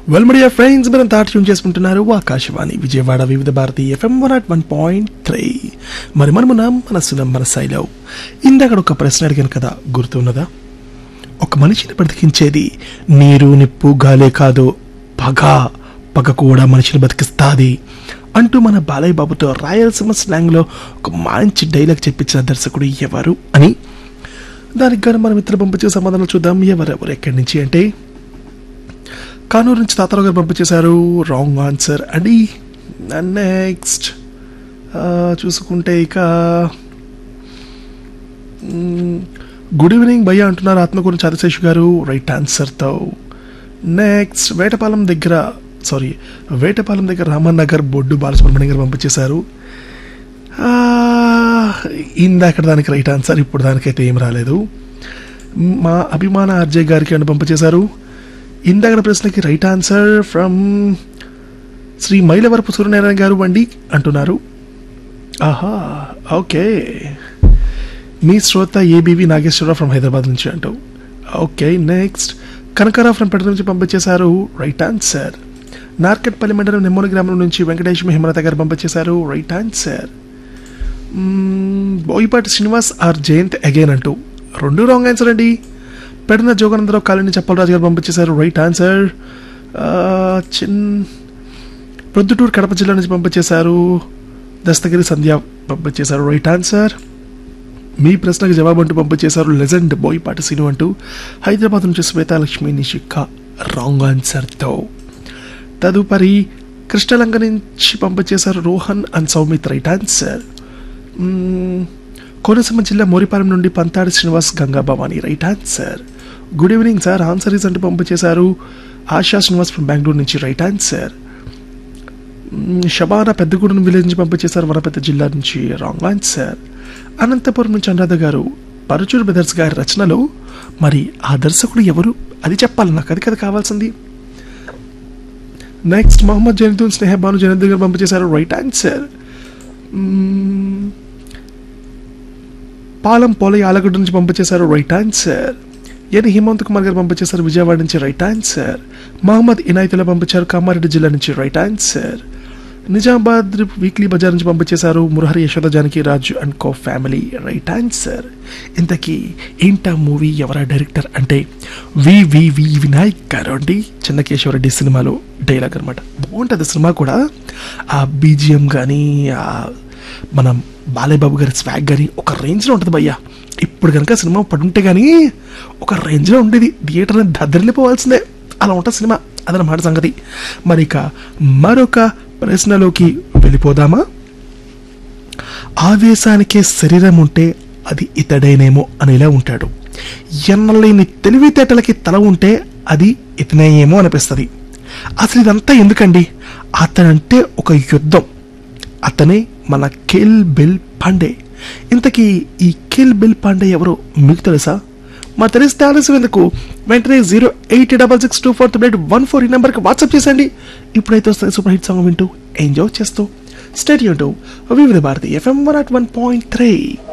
Well media friends మనం తాట tune చేసుకుంటున్నారు Akashvani Vijayawada Vividh Bharati FM one nought one point three మరి మనమున్నాం మనసున మన శైలవ్ ఇందాక ఒక ప్రశ్న అడిగాను కదా గుర్తున్నదా ఒక మనిషిని బ్రతికించేది నీరు నిప్పు గాలే కాదు పగ పగ కూడా మనిషిని బతికిస్తాది అంటూ మన బాలయ్య బాబుతో రాయలసీమ స్లాంగ్లో ఒక మంచి డైలాగ్ చెప్పించిన దర్శకుడు ఎవరు అని దానికి గాను మనం ఇతర పంపించే సమాధానం చూద్దాం ఎవరెవరు ఎక్కడి నుంచి అంటే కానూరు నుంచి తాతారావు గారు పంపించేశారు రాంగ్ ఆన్సర్ అండి నెక్స్ట్ చూసుకుంటే ఇక గుడ్ ఈవినింగ్ భయ్య అంటున్నారు ఆత్మకూరు చంద్రశేషు గారు రైట్ ఆన్సర్తో నెక్స్ట్ వేటపాలెం దగ్గర సారీ వేటపాలెం దగ్గర రామన్ నగర్ బొడ్డు బాలసుబ్రహ్మణ్యం గారు పంపించేశారు ఆ, ఇందాక దానికి రైట్ ఆన్సర్ ఇప్పుడు దానికైతే ఏం రాలేదు మా అభిమాన ఆర్జే గారికి అని పంపించేశారు ఇందాక ప్రశ్నకి right answer from Shri Mylavarapu Suryanarayana garu వండి అంటున్నారు ఆహా ఓకే మీ శ్రోత ఏబీవి నాగేశ్వరరావు ఫ్రమ్ హైదరాబాద్ నుంచి అంటూ ఓకే నెక్స్ట్ కనకరావు ఫ్రమ్ పెట్ర నుంచి పంపించేశారు రైట్ ఆన్సర్ నార్కెట్పల్లి మండలం నెమ్మూరు గ్రామం నుంచి వెంకటేష్ హేమలత గారు పంపించేశారు right answer Boyipati Srinivas R Jayanth again అంటూ రెండు రాంగ్ ఆన్సర్ అండి పెడన జోగానందరావు కాలనీ చెప్పలరాజు గారు పంపించేశారు రైట్ ఆన్సర్ చిన్ ప్రొద్దుటూరు కడప జిల్లా నుంచి పంపించేశారు దస్తగిరి సంధ్య పంపించేశారు రైట్ ఆన్సర్ మీ ప్రశ్నకు జవాబు అంటూ పంపించేశారు లెజెండ్ బోయిపాటి సీను అంటూ హైదరాబాద్ నుంచి శ్వేతాలక్ష్మి నిషిక రాంగ్ ఆన్సర్తో తదుపరి కృష్ణలంక నుంచి పంపించేశారు Rohan and Saumith right answer hmm. Konaseema జిల్లా మోరిపాలెం నుండి Panthadi Srinivas Ganga Bhavani right answer good evening sir answer is అంటూ పంపించేశారు ఆశా శ్రీనివాస్ ఫ్రమ్ బెంగళూరు నుంచి right answer hmm. Shabana Peddagudem village నుంచి పంపించేశారు వనపెద్ద జిల్లా నుంచి రాంగ్ ఆన్సర్ అనంతపురం నుంచి అనురాధ గారు పరుచూరు బ్రదర్స్ గారి రచనలో మరి ఆ దర్శకుడు ఎవరు అది చెప్పాలి నాకు అది కదా కావాల్సింది నెక్స్ట్ మొహమ్మద్ జైనుద్దీన్ స్నేహ భాను జైనుద్దీన్ గారు పంపించేశారు right answer hmm. Palam Polaiah Alagadda నుంచి పంపించేశారు right answer N Himanth Kumar garu పంపించేశారు విజయవాడ నుంచి రైట్ ఆన్సర్ మహమ్మద్ ఇనాయతుల పంపించారు కామారెడ్డి జిల్లా నుంచి రైట్ ఆన్సర్ నిజామాబాద్ వీక్లీ బజార్ నుంచి పంపించేశారు Murahari Yashoda Janaki Raju and co family right answer ఇంతకీ ఏంటా మూవీ ఎవరా డైరెక్టర్ అంటే వి వి వి వినాయక్ గారు అండి చెన్నకేశ్వరరెడ్డి సినిమాలో డైలాగ్ అనమాట బాగుంటుంది సినిమా కూడా ఆ బీజిఎం కానీ ఆ మనం బాలయ్య బాబు గారి స్వాగ్ కానీ ఒక రేంజ్లో ఉంటుంది భయ్యా ఇప్పుడు కనుక సినిమా పడుంటే కానీ ఒక రేంజ్లో ఉండేది థియేటర్ దద్దరిల్లిపోవాల్సిందే అలా ఉంటుంది సినిమా అదనమాట సంగతి మరి ఇక మరొక ప్రశ్నలోకి వెళ్ళిపోదామా ఆవేశానికే శరీరం ఉంటే అది ఇతడేనేమో అనేలా ఉంటాడు ఎన్నలేని తెలివితేటలకి తల ఉంటే అది ఇతనేమో అనిపిస్తుంది అసలు ఇదంతా ఎందుకండి అతనంటే ఒక యుద్ధం అతనే మన కిల్ బిల్ పాండే ఇంతకీ ఈ కిల్ బిల్ పాండే ఎవరో మీకు తెలుసా మరి తెలిస్తే ఆలస్యం ఎందుకు వెంటనే zero eight double six two four three one four ఈ నెంబర్కి వాట్సాప్ చేసండి ఇప్పుడైతే వస్తుంది సూపర్ హిట్ సాంగ్ వింటూ ఎంజాయ్ చేస్తూ stay tuned to Vividh Bharati FM one at one point three